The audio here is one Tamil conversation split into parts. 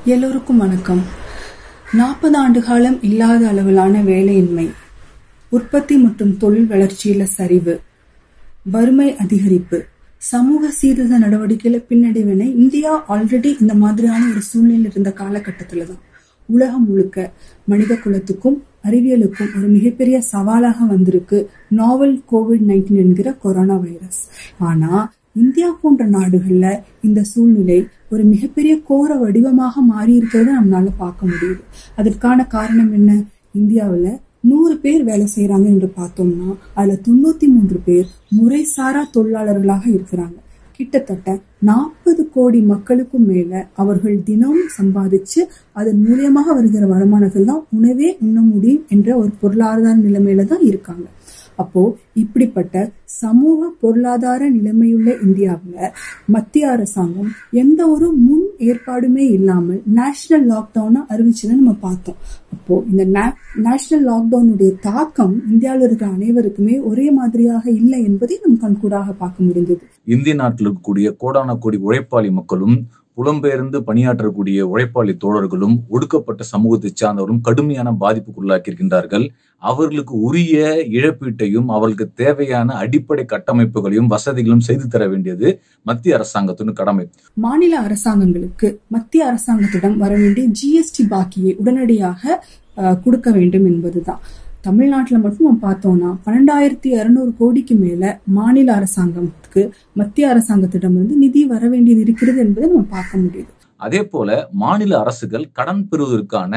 எல்லோருக்கும் வணக்கம் நாற்பது ஆண்டு காலம் இல்லாத அளவிலான வேலையின்மை உற்பத்தி மற்றும் தொழில் வளர்ச்சியில சரிவு வறுமை அதிகரிப்பு சமூக சீர்திருத்த நடவடிக்கையில பின்னடைவினை இந்தியா ஆல்ரெடி இந்த மாதிரியான ஒரு சூழ்நிலையில் இருந்த காலகட்டத்துல தான் உலகம் முழுக்க மனித குலத்துக்கும் அறிவியலுக்கும் ஒரு மிகப்பெரிய சவாலாக வந்திருக்கு நாவல் கோவிட் நைன்டீன் என்கிற கொரோனா வைரஸ் ஆனா இந்தியா போன்ற நாடுகள்ல இந்த சூழ்நிலை ஒரு மிகப்பெரிய கோர வடிவமாக மாறி இருக்கிறத நம்மளால பார்க்க முடியுது அதற்கான காரணம் என்ன இந்தியாவுல நூறு பேர் வேலை செய்யறாங்க என்று பார்த்தோம்னா அதுல தொண்ணூத்தி மூன்று பேர் முறைசாரா தொழிலாளர்களாக இருக்கிறாங்க கிட்டத்தட்ட நாற்பது கோடி மக்களுக்கும் மேல அவர்கள் தினம் சம்பாதிச்சு அதன் மூலியமாக வருகிற வருமானத்தில் தான் உணவே உண்ண முடியும் என்ற ஒரு பொருளாதார நிலைமையில தான் இருக்காங்க அப்போ இப்படிப்பட்ட சமூக பொருளாதார நிலைமையுள்ள இந்தியாவில் மத்திய அரசாங்கம் எந்த ஒரு முன் ஏற்பாடுமே இல்லாமல் நேஷனல் லாக்டவுனை அறிவிச்சதை நம்ம பார்த்தோம் அப்போ இந்த நேஷனல் லாக்டவுனுடைய தாக்கம் இந்தியாவில் இருக்கிற அனைவருக்குமே ஒரே மாதிரியாக இல்லை என்பதை நம் கண்கூடாக பார்க்க முடிந்தது இந்திய நாட்டில் இருக்கக்கூடிய கோடான கோடி உழைப்பாளி மக்களும் புலம்பெயர்ந்து பணியாற்றக்கூடிய உழைப்பாளி தோழர்களும் ஒடுக்கப்பட்ட சமூகத்தை சார்ந்தவரும் கடுமையான பாதிப்புக்குள்ளாக்கி இருக்கின்றார்கள் அவர்களுக்கு உரிய இழப்பீட்டையும் அவர்களுக்கு தேவையான அடிப்படை கட்டமைப்புகளையும் வசதிகளும் செய்து தர வேண்டியது மத்திய அரசாங்கத்தின் கடமை மாநில அரசாங்கங்களுக்கு மத்திய அரசாங்கத்திடம் வர வேண்டிய ஜிஎஸ்டி பாக்கியை உடனடியாக கொடுக்க வேண்டும் என்பதுதான் தமிழ்நாட்டில் மட்டும் நம்ம பார்த்தோம்னா பன்னெண்டாயிரத்தி இருநூறு கோடிக்கு மேல மாநில அரசாங்கத்துக்கு மத்திய அரசாங்கத்திடம் வந்து நிதி வர வேண்டியது இருக்கிறது என்பதை நம்ம பார்க்க முடியுது அதே போல மாநில அரசுகள் கடன் பெறுவதற்கான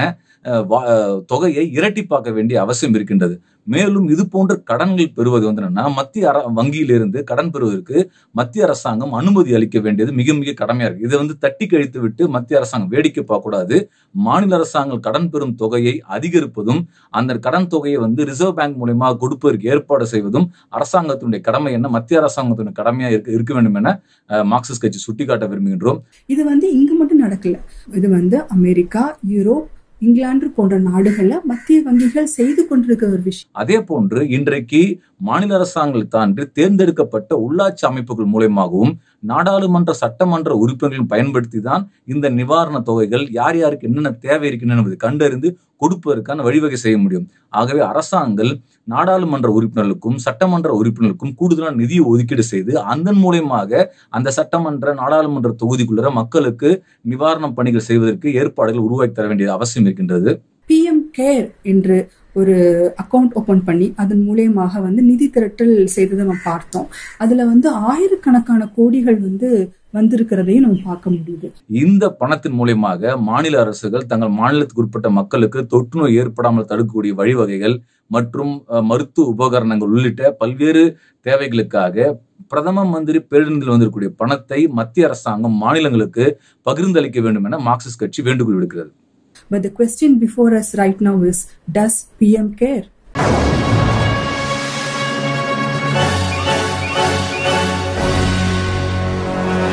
தொகையை இரட்டிப்பாக்க வேண்டிய அவசியம் இருக்கின்றது மேலும் இது போன்ற கடன்கள் பெறுவது வந்து என்னன்னா மத்திய அர வங்கியிலிருந்து கடன் பெறுவதற்கு மத்திய அரசாங்கம் அனுமதி அளிக்க வேண்டியது மிக மிக கடமையா இருக்கு இதை வந்து தட்டி கழித்து விட்டு மத்திய அரசாங்கம் வேடிக்கை பார்க்கக்கூடாது மாநில அரசாங்கம் கடன் பெறும் தொகையை அதிகரிப்பதும் அந்த கடன் தொகையை வந்து ரிசர்வ் பேங்க் மூலயமா கொடுப்பதற்கு ஏற்பாடு செய்வதும் அரசாங்கத்தினுடைய கடமை என்ன மத்திய அரசாங்கத்தினுடைய கடமையா இருக்க இருக்க வேண்டும் என மார்க்சிஸ்ட் கட்சி சுட்டிக்காட்ட விரும்புகின்றோம் இது வந்து இங்கு மட்டும் நடக்கல இது வந்து அமெரிக்கா யூரோப் இங்கிலாந்து போன்ற நாடுகள்ல மத்திய வங்கிகள் செய்து கொண்டிருக்கிற ஒரு விஷயம் அதே போன்று இன்றைக்கு மாநில அரசாங்கங்கள் தாண்டி தேர்ந்தெடுக்கப்பட்ட உள்ளாட்சி அமைப்புகள் மூலயமாகவும் நாடாளுமன்ற சட்டமன்ற உறுப்பினர்களும் பயன்படுத்தி தான் இந்த நிவாரண தொகைகள் யார் யாருக்கு என்னென்ன தேவை இருக்கின்றன என்பதை கண்டறிந்து கொடுப்பதற்கான வழிவகை செய்ய முடியும் ஆகவே அரசாங்கங்கள் நாடாளுமன்ற உறுப்பினர்களுக்கும் சட்டமன்ற உறுப்பினர்களுக்கும் கூடுதலான நிதியை ஒதுக்கீடு செய்து அதன் மூலயமாக அந்த சட்டமன்ற நாடாளுமன்ற தொகுதிக்குள்ள மக்களுக்கு நிவாரண பணிகள் செய்வதற்கு ஏற்பாடுகள் உருவாக்கி தர வேண்டியது அவசியம் இருக்கின்றது பி எம் கேர் என்று ஒரு அக்கௌண்ட் ஓபன் பண்ணி அதன் மூலியமாக வந்து நிதி திரட்டல் செய்ததை நம்ம பார்த்தோம் அதுல வந்து ஆயிரக்கணக்கான கோடிகள் வந்து வந்திருக்கிறதையும் நம்ம பார்க்க முடியுது இந்த பணத்தின் மூலியமாக மாநில அரசுகள் தங்கள் மாநிலத்துக்கு உட்பட்ட மக்களுக்கு தொற்று நோய் ஏற்படாமல் தடுக்கக்கூடிய வழிவகைகள் மற்றும் மருத்துவ உபகரணங்கள் உள்ளிட்ட பல்வேறு தேவைகளுக்காக பிரதம மந்திரி பேரிடரில் வந்திருக்கக்கூடிய பணத்தை மத்திய அரசாங்கம் மாநிலங்களுக்கு பகிர்ந்தளிக்க வேண்டும் என மார்க்சிஸ்ட் கட்சி வேண்டுகோள் விடுக்கிறது But the question before us right now is Does PM care?